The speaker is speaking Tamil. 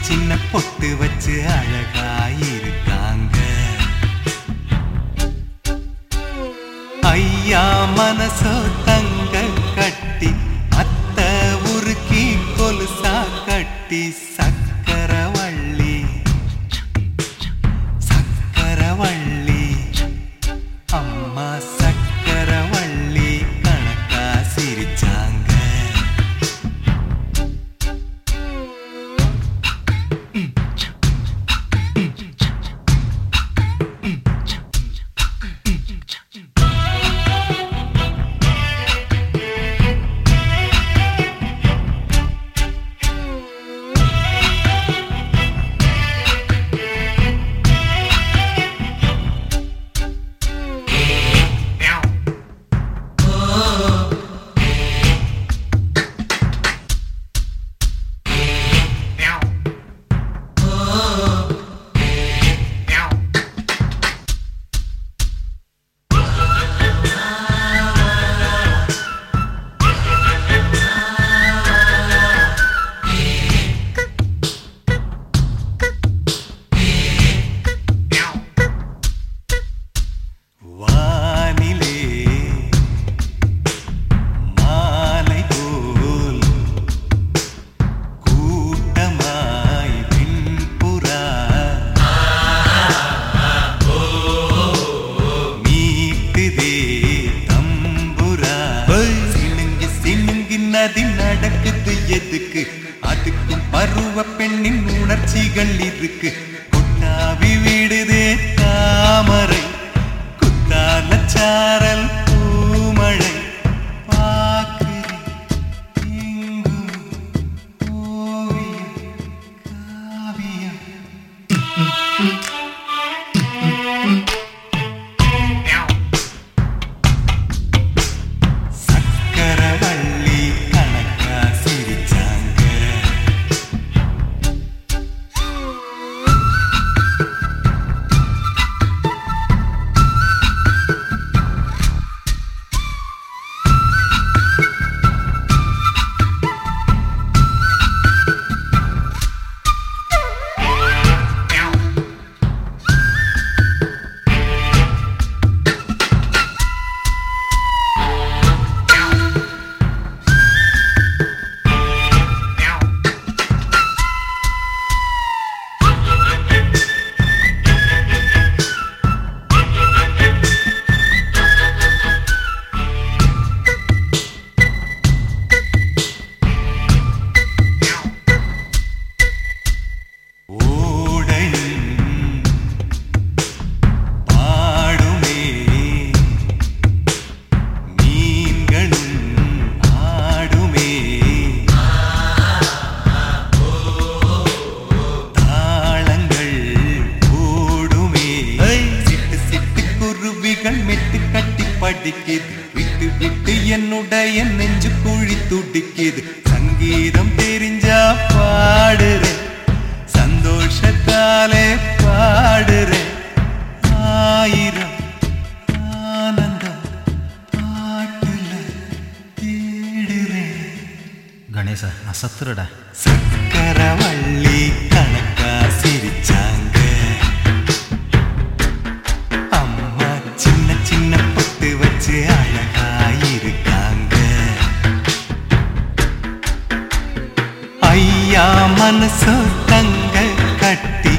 சின்ன பொட்டு வச்சு அழகாயிருக்காங்க ஐயா மனசோ தங்க கட்டி அத்த உருக்கி கொலுசா கட்டி சக்கரவள்ளி சக்கரவள்ளி அம்மா சக்கரவள்ளி கணக்கா சிரிச்சாங்க வானிலே மாலை போல் கூட்டமாய் வெண்புறா மீட்டுதே தம்புரா சிணுங்கி சிணுங்கி நதி நடக்குது எதுக்கு அதுக்கும் பருவ பெண்ணின் உணர்ச்சிகள் இருக்கு கொட்டாவி விடுதே தாமரை குத்தால சாரல் பூமழை பார்க்கிறேன் எங்கும் ஓவியம் காவியம் சக்கரவள்ளி கணக்கா சிரிச்சாங்க ஓடையும் பாடுமே மீன்களும் ஆடுமே தாளங்கள் ஓடுமே சிட்டு சிட்டு குருவிகள் மெட்டு கட்டி படிக்குது விட்டு விட்டு என்னுடைய நெஞ்சு குழி துடிக்குது சங்கீதம் தெரிஞ்சா பாடுறேன் சந்தோஷத்தாலே பாடுறேன் ஆயிரம் ஆனந்தம் பாட்டுல தேடுறேன் கணேச நான் சத்துருடா சக்கரவள்ளி கணக்கா சிரிச்சாங்க அம்மா சின்ன சின்ன பொட்டு வச்சு அழகாயிருக்காங்க ஐயா மனசு தங்க கட்டி